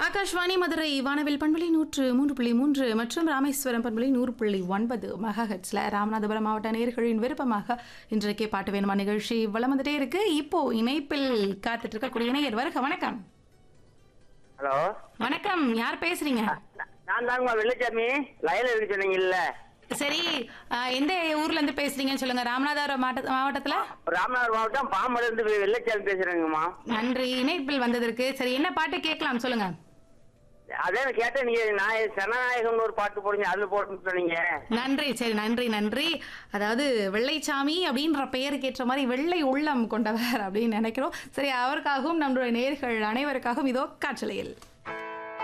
ஆகாஷ்வாணி மதுரை வானவில் பண்பலை நூற்று மூன்று புள்ளி மூன்று மற்றும் ராமேஸ்வரம் பண்பலை நூறு புள்ளி ஒன்பது மெகாஹெட்ஸில் ராமநாதபுரம் மாவட்ட நேர்களின் விருப்பமாக இன்றைக்கே பாட்டு வேணுமா நிகழ்ச்சி வளம் வந்துட்டே இருக்கு இப்போ இணைப்பில் காத்துட்டு இருக்கக்கூடிய இணையர் வருக வணக்கம் ஹலோ வணக்கம் யார் பேசுறீங்க நான் தாங்கம்மா வெள்ளச்சாமி லயல இருக்கு சொன்னீங்கல்ல சரி அஹ், எந்த ஊர்ல இருந்து பேசுறீங்கன்னு சொல்லுங்க ராமநாதபுரம் மாவட்ட மாவட்டத்துல ராமநாதபுரம் மாவட்டம் பாம்பல இருந்து வெள்ளச்சாமி பேசுறேங்கம்மா நன்றி இணைப்பில் வந்ததற்கு சரி என்ன பாட்டு கேட்கலாம் சொல்லுங்க அதே நான் கேட்டேன் நீங்க நான் சனநாயகம்னு ஒரு பாட்டு போடுங்க அதுல போட்டுன்னு சொன்னீங்க நன்றி சரி நன்றி நன்றி அதாவது வெள்ளைச்சாமி அப்படின்ற பெயருக்கு ஏற்ற மாதிரி வெள்ளை உள்ளம் கொண்டவர் அப்படின்னு நினைக்கிறோம் சரி அவருக்காகவும் நம்மளுடைய நேர்கள் அனைவருக்காகவும் இதோ காற்றலையில்